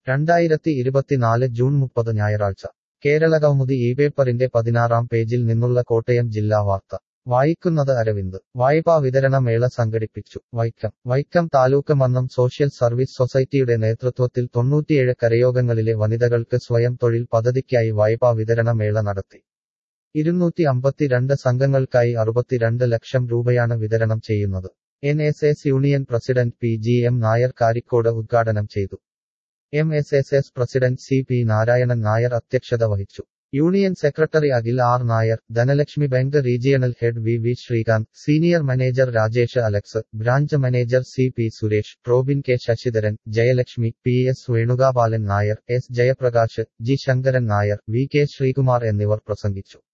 രണ്ടായിരത്തി ഇരുപത്തിനാല് ജൂൺ മുപ്പത് ഞായറാഴ്ച കേരളകൗമുദി ഈ പേപ്പറിന്റെ പതിനാറാം പേജിൽ നിന്നുള്ള കോട്ടയം ജില്ലാ വാർത്ത വായിക്കുന്നത് അരവിന്ദ് വായ്പാ വിതരണ മേള സംഘടിപ്പിച്ചു വൈക്കം വൈക്കം താലൂക്ക് മന്നം സോഷ്യൽ സർവീസ് സൊസൈറ്റിയുടെ നേതൃത്വത്തിൽ തൊണ്ണൂറ്റിയേഴ് കരയോഗങ്ങളിലെ വനിതകൾക്ക് സ്വയം തൊഴിൽ പദ്ധതിക്കായി വായ്പാ വിതരണ മേള നടത്തി ഇരുന്നൂറ്റി അമ്പത്തിരണ്ട് സംഘങ്ങൾക്കായി അറുപത്തിരണ്ട് ലക്ഷം രൂപയാണ് വിതരണം ചെയ്യുന്നത് N S S union president P G M Nair Karikkode ഉദ്ഘാടനം ചെയ്തു M S S S president C P Narayanan Nair അധ്യക്ഷത വഹിച്ചു union secretary Akhil R Nair Dhanalakshmi bank regional head V V Sreekanth senior manager Rajesh Alex branch manager C P Suresh Robin K Sasidharan Jayalakshmi P S Venugopalan Nair S Jayaprakash G Sankaran Nair V K Sreekumar എന്നിവർ പ്രസംഗിച്ചു